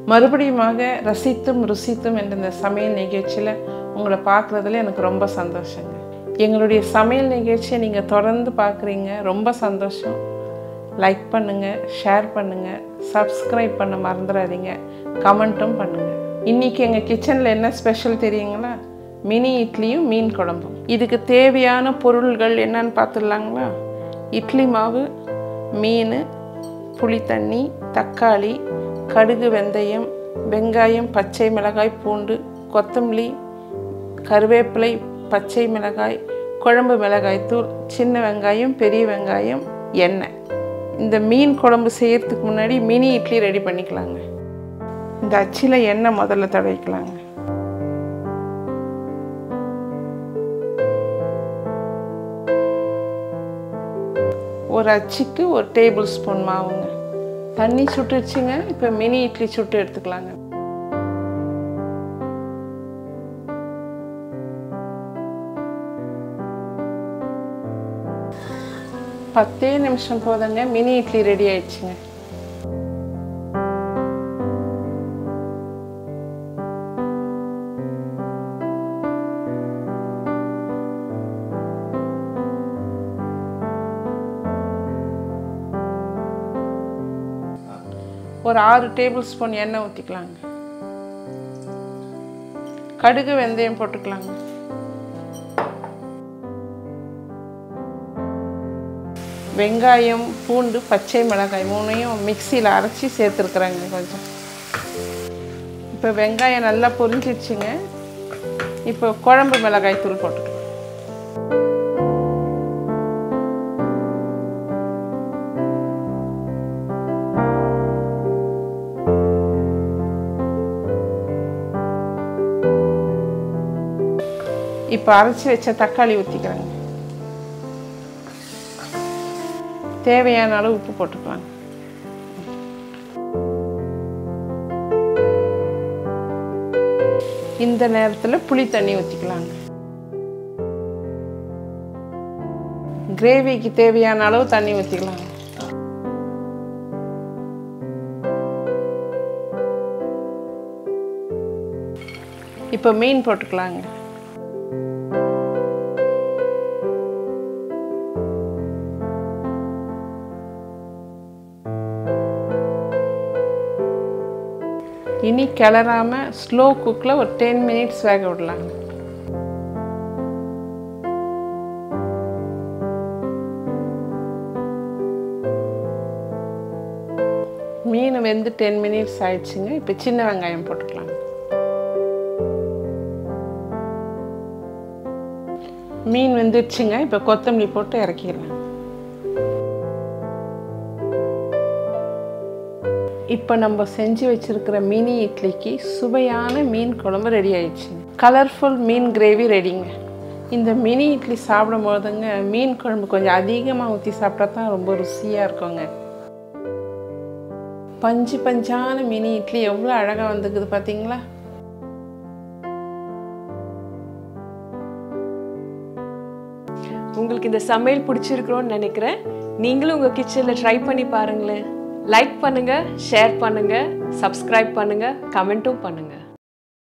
மறுபடியுமாக ரசித்தும் ருசித்தும் என்ற இந்த சமையல் நிகழ்ச்சியில் உங்களை பார்க்குறதுல எனக்கு ரொம்ப சந்தோஷங்க எங்களுடைய சமையல் நிகழ்ச்சியை நீங்கள் தொடர்ந்து பார்க்குறீங்க ரொம்ப சந்தோஷம் லைக் பண்ணுங்கள் ஷேர் பண்ணுங்கள் சப்ஸ்கிரைப் பண்ண மறந்துடாதீங்க கமெண்ட்டும் பண்ணுங்கள் இன்றைக்கி எங்கள் கிச்சனில் என்ன ஸ்பெஷல் தெரியுங்களா மினி இட்லியும் மீன் குழம்பும் இதுக்கு தேவையான பொருள்கள் என்னன்னு பார்த்துடலாங்களா இட்லி மாவு மீன் புளி தண்ணி தக்காளி கடுகு வெந்தயம் வெங்காயம் பச்சை மிளகாய் பூண்டு கொத்தமல்லி கருவேப்பிலை பச்சை மிளகாய் குழம்பு மிளகாய் தூள் சின்ன வெங்காயம் பெரிய வெங்காயம் எண்ணெய் இந்த மீன் குழம்பு செய்யறதுக்கு முன்னாடி மினி இட்லி ரெடி பண்ணிக்கலாங்க இந்த அச்சில் எண்ணெய் முதல்ல தடவிக்கலாங்க ஒரு அச்சுக்கு ஒரு டேபிள் ஸ்பூன் மாவுங்க தண்ணி சுட்டுருச்சுங்க இப்போ மினி இட்லி சுட்டு எடுத்துக்கலாங்க பத்தே நிமிஷம் போதுங்க மினி இட்லி ரெடி ஆயிடுச்சுங்க ஒரு ஆறு டேபிள் ஸ்பூன் எண்ணெய் ஊற்றிக்கலாங்க கடுகு வெந்தயம் போட்டுக்கலாங்க வெங்காயம் பூண்டு பச்சை மிளகாய் மூணையும் மிக்சியில் அரைச்சி சேர்த்துருக்குறாங்க கொஞ்சம் இப்போ வெங்காயம் நல்லா பொரிஞ்சிடுச்சுங்க இப்போ குழம்பு மிளகாய் தூள் போட்டுக்கலாம் இப்போ அரைச்சி வச்ச தக்காளி ஊற்றிக்கிறேங்க தேவையான அளவு உப்பு போட்டுக்கலாம் இந்த நேரத்தில் புளி தண்ணி ஊற்றிக்கலாங்க கிரேவிக்கு தேவையான அளவு தண்ணி ஊற்றிக்கலாங்க இப்போ மீன் போட்டுக்கலாங்க இனி கிளறாம ஸ்லோ குக்கில் ஒரு டென் மினிட்ஸ் வேக விடலாங்க மீன் வெந்து டென் மினிட்ஸ் ஆயிடுச்சுங்க இப்போ சின்ன வெங்காயம் போட்டுக்கலாம் மீன் வெந்துடுச்சுங்க இப்போ கொத்தமல்லி போட்டு இறக்கிடலாம் இப்போ நம்ம செஞ்சு வச்சுருக்கிற மினி இட்லிக்கு சுவையான மீன் குழம்பு ரெடி ஆயிடுச்சு கலர்ஃபுல் மீன் கிரேவி ரெடிங்க இந்த மினி இட்லி சாப்பிடும் போதுங்க மீன் குழம்பு கொஞ்சம் அதிகமாக ஊற்றி சாப்பிட்டா தான் ரொம்ப ருசியாக இருக்குங்க பஞ்சு பஞ்சான மினி இட்லி எவ்வளோ அழகாக வந்துக்குது பார்த்தீங்களா உங்களுக்கு இந்த சமையல் பிடிச்சிருக்கிறோன்னு நினைக்கிறேன் நீங்களும் உங்கள் கிச்சனில் ட்ரை பண்ணி பாருங்களேன் லைக் பண்ணுங்கள் ஷேர் பண்ணுங்கள் சப்ஸ்கிரைப் பண்ணுங்கள் கமெண்ட்டும் பண்ணுங்கள்